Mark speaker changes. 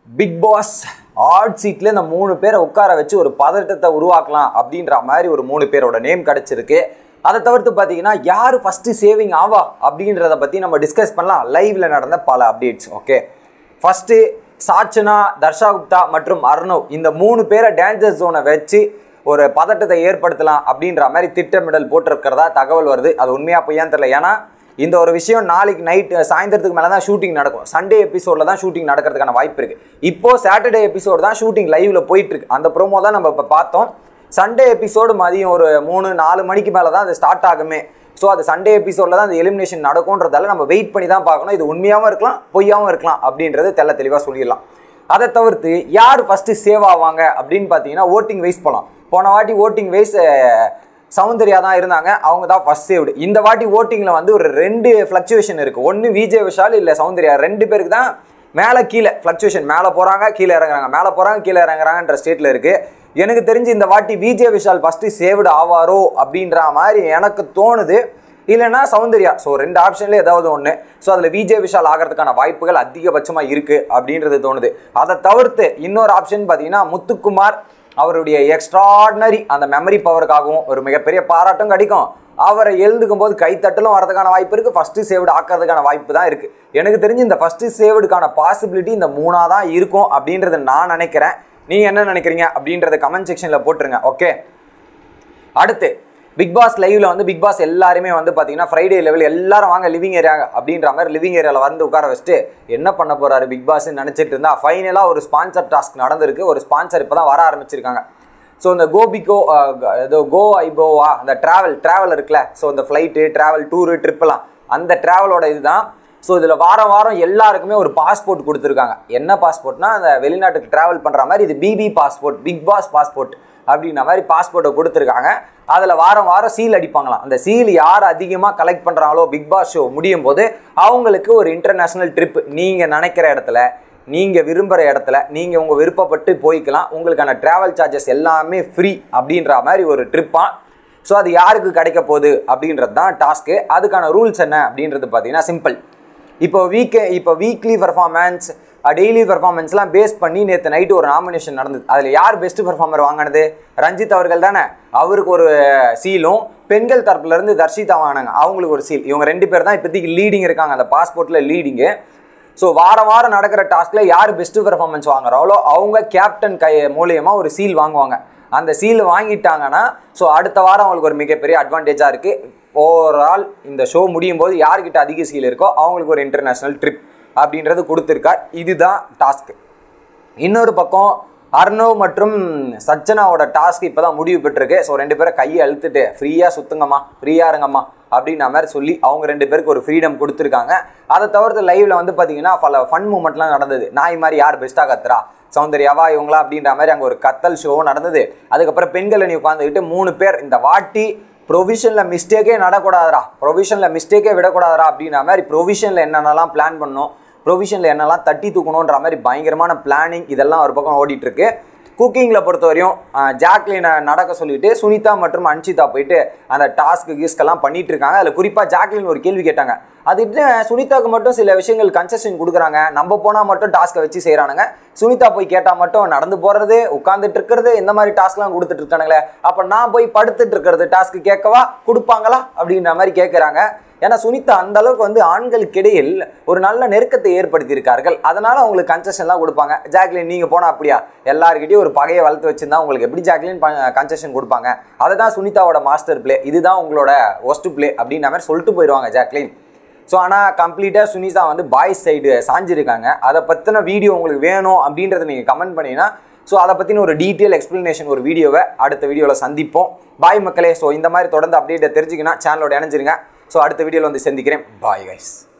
Speaker 1: big pass add சீட்ல இந்த மூணு பேரை உட்கார வச்சு ஒரு பதட்டத்தை உருவாக்கலாம் அப்படின்ற மாதிரி ஒரு மூணு பேரோட நேம் கிடைச்சிருக்கு அதை தவிர்த்து பார்த்தீங்கன்னா யார் ஃபர்ஸ்ட் சேவிங் ஆவா அப்படின்றத பற்றி நம்ம டிஸ்கஸ் பண்ணலாம் லைவ்ல நடந்த பல updates okay first Sachana Dharsha Gupta மற்றும் அர்ணவ் இந்த மூணு பேரை டேஞ்சர் ஜோனை வச்சு ஒரு பதட்டத்தை ஏற்படுத்தலாம் அப்படின்ற மாதிரி திட்டமிடல் போட்டிருக்கிறதா தகவல் வருது அது உண்மையா பொய்யான்னு தெரியல ஏன்னா இந்த ஒரு விஷயம் நாளைக்கு நைட் சாயந்தரத்துக்கு மேலே தான் ஷூட்டிங் நடக்கும் சண்டே எபிசோடில் தான் ஷூட்டிங் நடக்கிறதுக்கான வாய்ப்பு இருக்குது இப்போ சாட்டர்டே எபிசோடு தான் ஷூட்டிங் லைவ்ல போயிட்டு இருக்கு அந்த ப்ரோமோ தான் நம்ம இப்போ பார்த்தோம் சண்டே எபிசோடு மதியம் ஒரு மூணு நாலு மணிக்கு மேலே தான் அது ஸ்டார்ட் ஆகுமே ஸோ அது சண்டே எபிசோடில் தான் அந்த எலிமினேஷன் நடக்கும்ன்றதால நம்ம வெயிட் பண்ணி தான் பார்க்கணும் இது உண்மையாகவும் இருக்கலாம் பொய்யாகவும் இருக்கலாம் அப்படின்றது தெள்ள தெளிவாக சொல்லிடலாம் அதை தவிர்த்து யார் ஃபஸ்ட்டு சேவ் ஆவாங்க அப்படின்னு பார்த்தீங்கன்னா ஓட்டிங் வைஸ் போகலாம் போன வாட்டி ஓட்டிங் வைஸ் சௌந்தர்யா தான் இருந்தாங்க அவங்க தான் ஃபர்ஸ்ட் சேவ்டு இந்த வாட்டி ஓட்டிங்கில் வந்து ஒரு ரெண்டு ஃப்ளக்சுவேஷன் இருக்குது ஒன்று விஜய் விஷால் இல்லை சௌந்தர்யா ரெண்டு பேருக்கு தான் மேலே கீழே ஃப்ளக்சுவேஷன் மேலே போகிறாங்க கீழே இறங்குறாங்க மேலே போகிறாங்க கீழே இறங்குறாங்கன்ற ஸ்டேட்டில் இருக்குது எனக்கு தெரிஞ்சு இந்த வாட்டி விஜய் விஷால் ஃபஸ்ட்டு சேவ்டு ஆவாரோ அப்படின்ற மாதிரி எனக்கு தோணுது இல்லைன்னா சௌந்தர்யா ஸோ ரெண்டு ஆப்ஷன்ல ஏதாவது ஒன்று ஸோ அதில் விஜய் விஷால் ஆகிறதுக்கான வாய்ப்புகள் அதிகபட்சமாக இருக்குது அப்படின்றது தோணுது அதை தவிர்த்து இன்னொரு ஆப்ஷன் பார்த்தீங்கன்னா முத்துக்குமார் அவருடைய எக்ஸ்ட்ராடினரி அந்த மெமரி பவருக்காகவும் ஒரு மிகப்பெரிய பாராட்டும் கிடைக்கும் அவரை எழுதுக்கும் போது கைத்தட்டலும் வரதுக்கான வாய்ப்பு இருக்குது ஃபஸ்ட்டு சேவ்டு ஆக்கிறதுக்கான வாய்ப்பு தான் இருக்குது எனக்கு தெரிஞ்சு இந்த ஃபஸ்ட்டு சேவ்டுக்கான பாசிபிலிட்டி இந்த மூணாக தான் இருக்கும் அப்படின்றத நான் நினைக்கிறேன் நீங்கள் என்ன நினைக்கிறீங்க அப்படின்றத கமெண்ட் செக்ஷனில் போட்டுருங்க ஓகே அடுத்து பிக் பாஸ் லைவ்ல வந்து பிக் பாஸ் எல்லாருமே வந்து பார்த்தீங்கன்னா ஃப்ரைடே லெவல் எல்லாரும் வாங்க லிவிங் ஏரியா அப்படின்ற மாதிரி லிவிங் ஏரியாவில் வந்து உட்கார வச்சுட்டு என்ன பண்ண போறாரு பிக் பாஸ்ன்னு நினச்சிட்டு இருந்தா ஃபைனலாக ஒரு ஸ்பான்சர் டாஸ்க் நடந்திருக்கு ஒரு ஸ்பான்சர் இப்போ தான் வர ஆரம்பிச்சிருக்காங்க ஸோ இந்த கோபிகோ ஏதோ கோ ஐபோவா அந்த ட்ராவல் ட்ராவல் இருக்குல்ல ஸோ இந்த ஃப்ளைட்டு ட்ராவல் டூரு ட்ரிப்பெல்லாம் அந்த ட்ராவலோட இதுதான் ஸோ இதில் வாரம் வாரம் எல்லாருக்குமே ஒரு பாஸ்போர்ட் கொடுத்துருக்காங்க என்ன பாஸ்போர்ட்னா அந்த வெளிநாட்டுக்கு ட்ராவல் பண்ணுற மாதிரி இது BB passport Bigg Boss passport அப்படின்ற மாதிரி பாஸ்போர்ட்டை கொடுத்துருக்காங்க அதில் வாரம் வாரம் சீல் அடிப்பாங்களாம் அந்த சீல் யார் அதிகமாக கலெக்ட் பண்ணுறாங்களோ பிக் பாஸ் ஷோ முடியும் போது அவங்களுக்கு ஒரு இன்டர்நேஷ்னல் ட்ரிப் நீங்கள் நினைக்கிற இடத்துல நீங்கள் விரும்புகிற இடத்துல நீங்கள் உங்கள் விருப்பப்பட்டு போய்க்கலாம் உங்களுக்கான ட்ராவல் சார்ஜஸ் எல்லாமே ஃப்ரீ அப்படின்ற மாதிரி ஒரு ட்ரிப்பாக ஸோ அது யாருக்கு கிடைக்க போகுது அப்படின்றது தான் டாஸ்க்கு அதுக்கான ரூல்ஸ் என்ன அப்படின்றது பார்த்தீங்கன்னா சிம்பிள் இப்போ வீக்கே இப்போ வீக்லி பர்ஃபார்மன்ஸ் டெய்லி பர்ஃபார்மன்ஸ்லாம் பேஸ் பண்ணி நேற்று நைட்டு ஒரு நாமினேஷன் நடந்தது அதில் யார் பெஸ்ட் பர்ஃபார்மர் வாங்கினது ரஞ்சித் அவர்கள் தானே அவருக்கு ஒரு சீலும் பெண்கள் தரப்புலேருந்து தர்ஷிதா வாங்கினாங்க அவங்களுக்கு ஒரு சீல் இவங்க ரெண்டு பேர் தான் இப்போதைக்கு லீடிங் இருக்காங்க அந்த பாஸ்போர்ட்டில் லீடிங்கு ஸோ வாரம் வாரம் நடக்கிற டாஸ்கில் யார் பெஸ்ட் பெர்ஃபார்மன்ஸ் வாங்குறாங்களோ அவங்க கேப்டன் கை மூலியமாக ஒரு சீல் வாங்குவாங்க அந்த சீல் வாங்கிட்டாங்கன்னா ஸோ அடுத்த வாரம் அவங்களுக்கு ஒரு மிகப்பெரிய அட்வான்டேஜாக இருக்குது ஓவரால் இந்த ஷோ முடியும் போது யார்கிட்ட அதிக சீல் இருக்கோ அவங்களுக்கு ஒரு இன்டர்நேஷ்னல் ட்ரிப் அப்படின்றது கொடுத்துருக்கார் இதுதான் டாஸ்க்கு இன்னொரு பக்கம் அர்ணவ் மற்றும் சச்சனாவோட டாஸ்க் இப்போ தான் முடிவு பெற்றிருக்கு ஸோ ரெண்டு பேரும் கையை அழுத்துட்டு ஃப்ரீயாக சுத்துங்கம்மா ஃப்ரீயாக இருங்கம்மா அப்படின்ற மாதிரி சொல்லி அவங்க ரெண்டு பேருக்கு ஒரு ஃப்ரீடம் கொடுத்துருக்காங்க அதை தவிர்த்து லைவ்ல வந்து பார்த்தீங்கன்னா பல ஃபன் மூமெண்ட்லாம் நடந்தது நாய் மாதிரி யார் பெஸ்ட்டாக கத்துறா சௌந்தர்யாவா இவங்களா அப்படின்ற மாதிரி அங்கே ஒரு கத்தல் ஷோவும் நடந்தது அதுக்கப்புறம் பெண்கள் அணி உட்காந்துக்கிட்டு மூணு பேர் இந்த வாட்டி ப்ரொவிஷனில் மிஸ்டேக்கே நடக்கூடாதுடா ப்ரொவிஷனில் மிஸ்டேக்கே விடக்கூடாதுடா அப்படின்ற மாதிரி ப்ரொவிஷனில் என்னென்னலாம் பிளான் பண்ணணும் ப்ரொவிஷனில் என்னெல்லாம் தட்டி தூக்கணுன்ற மாதிரி பயங்கரமான பிளானிங் இதெல்லாம் ஒரு பக்கம் ஓடிட்டு இருக்கு குக்கிங்கில் பொறுத்தவரையும் ஜாக்லினை நடக்க சொல்லிட்டு சுனிதா மற்றும் அன்ஷிதா போயிட்டு அந்த டாஸ்க் கீஸ்கெல்லாம் பண்ணிட்டு இருக்காங்க அதில் குறிப்பாக ஜாக்லின் ஒரு கேள்வி கேட்டாங்க அது சுனிதாவுக்கு மட்டும் சில விஷயங்கள் கன்செஷன் கொடுக்குறாங்க நம்ம போனால் மட்டும் டாஸ்க்கை வச்சு செய்கிறானுங்க சுனிதா போய் கேட்டால் மட்டும் நடந்து போகிறது உட்காந்துட்டு இருக்கிறது இந்த மாதிரி டாஸ்க்லாம் கொடுத்துட்டு இருக்கானுங்களே அப்போ நான் போய் படுத்துட்டு இருக்கிறது டாஸ்க்கு கேட்கவா கொடுப்பாங்களா அப்படின்ற மாதிரி கேட்குறாங்க ஏன்னா சுனிதா அந்த அளவுக்கு வந்து ஆண்களுக்கு இடையில் ஒரு நல்ல நெருக்கத்தை ஏற்படுத்தியிருக்கார்கள் அதனால அவங்களுக்கு கன்செஷன்லாம் கொடுப்பாங்க ஜாக்லின் நீங்கள் போனால் அப்படியா எல்லாருக்கிட்டையும் ஒரு பகையை வளர்த்து வச்சிருந்தா உங்களுக்கு எப்படி ஜாக்லின் கன்செஷன் கொடுப்பாங்க அதை தான் சுனிதாவோட மாஸ்டர் பிளே இதுதான் உங்களோட ஒஸ்ட் பிளே அப்படின்ற மாதிரி சொல்லிட்டு போயிடுவாங்க ஜாக்லின் ஸோ ஆனால் கம்ப்ளீட்டாக சுனிதா வந்து பாய்ஸ் சைடு சாஞ்சிருக்காங்க அதை பற்றின வீடியோ உங்களுக்கு வேணும் அப்படின்றத நீங்கள் கமெண்ட் பண்ணீங்கன்னா ஸோ அதை பற்றின ஒரு டீட்டெயில் எக்ஸ்ப்ளனேஷன் ஒரு வீடியோவை அடுத்த வீடியோவில் சந்திப்போம் பாய் மக்களே ஸோ இந்த மாதிரி தொடர்ந்து அப்டேட்டை தெரிஞ்சுக்கினா சேனலோட இணைஞ்சிருங்க ஸோ அடுத்த வீடியோவில் வந்து சந்திக்கிறேன் பாய் கைஸ்